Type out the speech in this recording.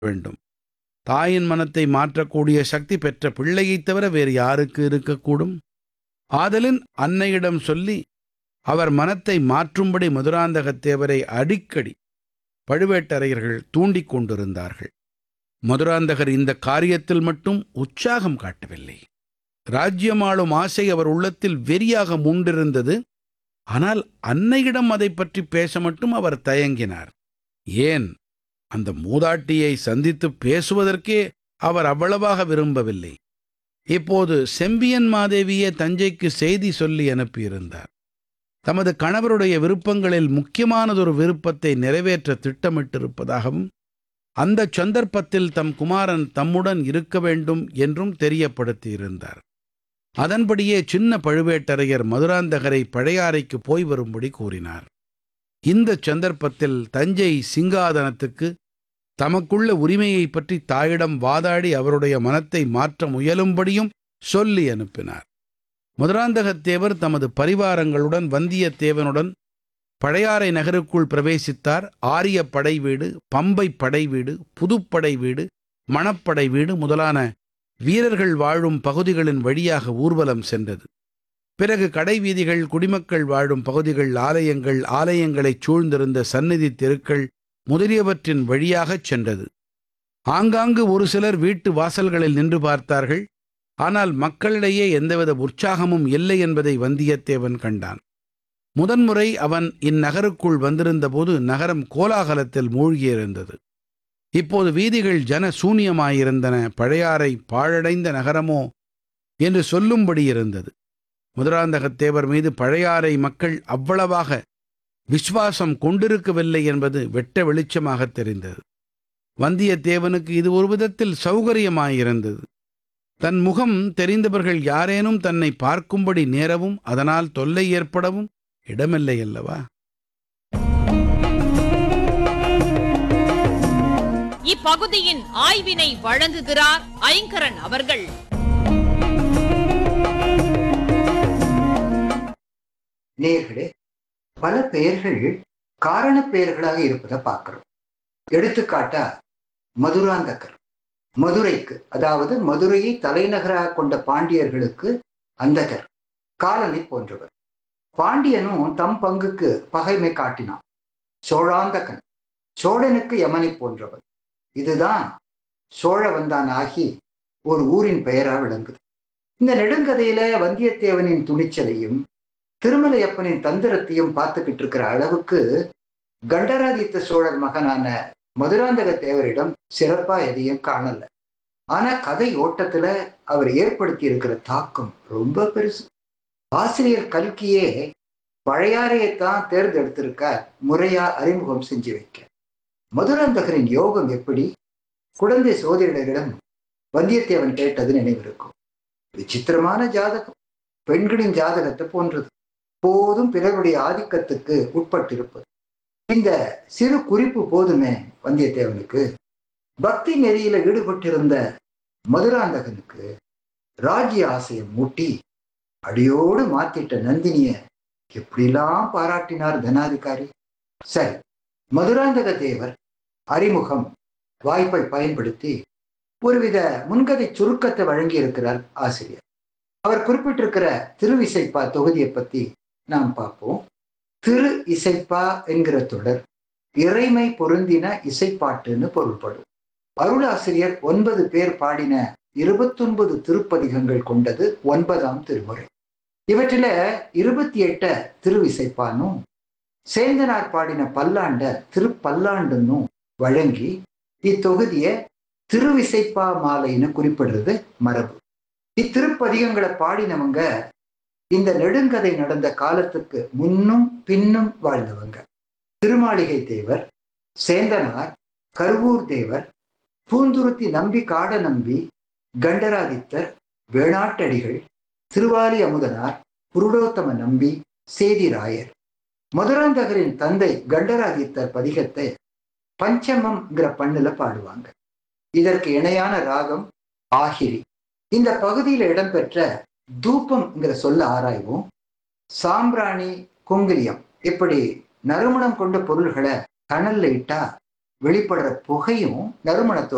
வேண்டும் தாயின் மனத்தை மாற்றக்கூடிய சக்தி பெற்ற பிள்ளையைத் தவிர வேறு யாருக்கு இருக்கக்கூடும் ஆதலின் அன்னையிடம் சொல்லி அவர் மனத்தை மாற்றும்படி மதுராந்தகத்தேவரை அடிக்கடி பழுவேட்டரையர்கள் தூண்டிக் கொண்டிருந்தார்கள் மதுராந்தகர் இந்த காரியத்தில் மட்டும் உற்சாகம் காட்டவில்லை ராஜ்யமாளும் ஆசை அவர் உள்ளத்தில் வெறியாக மூண்டிருந்தது ஆனால் அன்னையிடம் அதை பற்றி பேச மட்டும் அவர் தயங்கினார் ஏன் அந்த மூதாட்டியை சந்தித்து பேசுவதற்கே அவர் அவ்வளவாக விரும்பவில்லை இப்போது செம்பியன் மாதேவியே தஞ்சைக்கு செய்தி சொல்லி அனுப்பியிருந்தார் தமது கணவருடைய விருப்பங்களில் முக்கியமானதொரு விருப்பத்தை நிறைவேற்ற திட்டமிட்டிருப்பதாகவும் அந்த சந்தர்ப்பத்தில் தம் குமாரன் தம்முடன் இருக்க வேண்டும் என்றும் தெரியப்படுத்தியிருந்தார் அதன்படியே சின்ன பழுவேட்டரையர் மதுராந்தகரை பழையாறைக்கு போய் வரும்படி கூறினார் இந்த சந்தர்ப்பத்தில் தஞ்சை சிங்காதனத்துக்கு தமக்குள்ள உரிமையை பற்றி தாயிடம் வாதாடி அவருடைய மனத்தை மாற்ற முயலும்படியும் சொல்லி அனுப்பினார் மதுராந்தகத்தேவர் தமது பரிவாரங்களுடன் வந்தியத்தேவனுடன் பழையாறை நகருக்குள் பிரவேசித்தார் ஆரிய படை வீடு பம்பை படை வீடு புதுப்படை வீடு மணப்படை வீடு முதலான வீரர்கள் வாழும் பகுதிகளின் வழியாக ஊர்வலம் சென்றது பிறகு கடை வீதிகள் குடிமக்கள் வாழும் பகுதிகள் ஆலயங்கள் ஆலயங்களைச் சூழ்ந்திருந்த சந்நிதி தெருக்கள் முதலியவற்றின் வழியாகச் சென்றது ஆங்காங்கு ஒரு சிலர் வீட்டு வாசல்களில் நின்று பார்த்தார்கள் ஆனால் மக்களிடையே எந்தவித உற்சாகமும் இல்லை என்பதை வந்தியத்தேவன் கண்டான் முதன்முறை அவன் இந்நகருக்குள் வந்திருந்தபோது நகரம் கோலாகலத்தில் மூழ்கியிருந்தது இப்போது வீதிகள் ஜன சூனியமாயிருந்தன பழையாறை பாழடைந்த நகரமோ என்று சொல்லும்படி இருந்தது முதராந்தகத்தேவர் மீது பழையாறை மக்கள் அவ்வளவாக விஸ்வாசம் கொண்டிருக்கவில்லை என்பது வெட்ட வெளிச்சமாக தெரிந்தது வந்தியத்தேவனுக்கு இது ஒரு விதத்தில் சௌகரியமாயிருந்தது தன் முகம் தெரிந்தவர்கள் யாரேனும் தன்னை பார்க்கும்படி நேரவும் அதனால் தொல்லை ஏற்படவும் இடமில்லை அல்லவா இப்பகுதியின் ஆய்வினை வழங்குகிறார் ஐங்கரன் அவர்கள் நேர்களே பல பெயர்கள் காரண பெயர்களாக இருப்பதை பார்க்கிறோம் எடுத்துக்காட்டா மதுராந்தகர் மதுரைக்கு அதாவது மதுரையை தலைநகராக கொண்ட பாண்டியர்களுக்கு அந்தகர் காலனை போன்றவர் பாண்டியனும் தம் பங்குக்கு பகைமை காட்டினான் சோழாந்தகன் சோழனுக்கு யமனை போன்றவர் இதுதான் சோழவந்தான் ஆகி ஒரு ஊரின் பெயரா விளங்குது இந்த நெடுங்கதையில வந்தியத்தேவனின் துணிச்சலையும் திருமலையப்பனின் தந்திரத்தையும் பார்த்துக்கிட்டு இருக்கிற அளவுக்கு கண்டராதித்த சோழர் மகனான மதுராந்தக தேவரிடம் சிறப்பா எதையும் காணல ஆனா கதை ஓட்டத்துல அவர் ஏற்படுத்தி இருக்கிற தாக்கம் ரொம்ப பெருசு ஆசிரியர் கல்கியே பழையாறையைத்தான் தேர்ந்தெடுத்திருக்க முறையா அறிமுகம் செஞ்சு வைக்க மதுராந்தகரின் யோகம் எப்படி குழந்தை சோதரிடரிடம் வந்தியத்தேவன் கேட்டது நினைவிருக்கும் விசித்திரமான ஜாதகம் பெண்களின் ஜாதகத்தை போன்றது போதும் பிறருடைய ஆதிக்கத்துக்கு உட்பட்டிருப்பது இந்த சிறு குறிப்பு போதுமே வந்தியத்தேவனுக்கு பக்தி நெறியில ஈடுபட்டிருந்த மதுராந்தகனுக்கு ராஜ்ய ஆசையை மூட்டி அடியோடு மாத்திட்ட நந்தினிய எப்படிலாம் பாராட்டினார் தனாதிகாரி சரி மதுராந்தக தேவர் அறிமுகம் வாய்ப்பை பயன்படுத்தி ஒருவித முன்கதை சுருக்கத்தை வழங்கி இருக்கிறார் ஆசிரியர் அவர் குறிப்பிட்டிருக்கிற திருவிசைப்பா தொகுதியை பத்தி நாம் பார்ப்போம் திரு இசைப்பா என்கிற தொடர் இறைமை பொருந்தின இசைப்பாட்டுன்னு பொருள்படும் அருளாசிரியர் ஒன்பது பேர் பாடின இருபத்தொன்பது திருப்பதிகங்கள் கொண்டது ஒன்பதாம் திருமுறை இவற்றில இருபத்தி எட்ட திருவிசைப்பானும் சேந்தனார் பாடின பல்லாண்ட திருப்பல்லாண்டுன்னும் வழங்கி இத்தொகுதியை திருவிசைப்பா மாலைன்னு குறிப்பிடுறது மரபு இத்திருப்பதிகங்களை பாடினவங்க இந்த நெடுங்கதை நடந்த காலத்துக்கு முன்னும் பின்னும் வாழ்ந்தவங்க திருமாளிகை தேவர் சேந்தனார் கருவூர் தேவர் பூந்துருத்தி நம்பி காட நம்பி கண்டராதித்தர் வேணாட்டடிகள் திருவாலி அமுதனார் புருடோத்தம நம்பி சேதிராயர் மதுராந்தகரின் தந்தை கண்டராதித்தர் பதிகத்தை பஞ்சமம்ங்கிற பண்ணுல பாடுவாங்க இதற்கு இணையான ராகம் ஆகிரி இந்த பகுதியில் இடம்பெற்ற தூபம்ங்கிற சொல்ல ஆராய்வோம் சாம்பிராணி குங்கிலியம் இப்படி நறுமணம் கொண்ட பொருள்களை கனல்ல இட்டா வெளிப்படுற புகையும் நறுமணத்தோட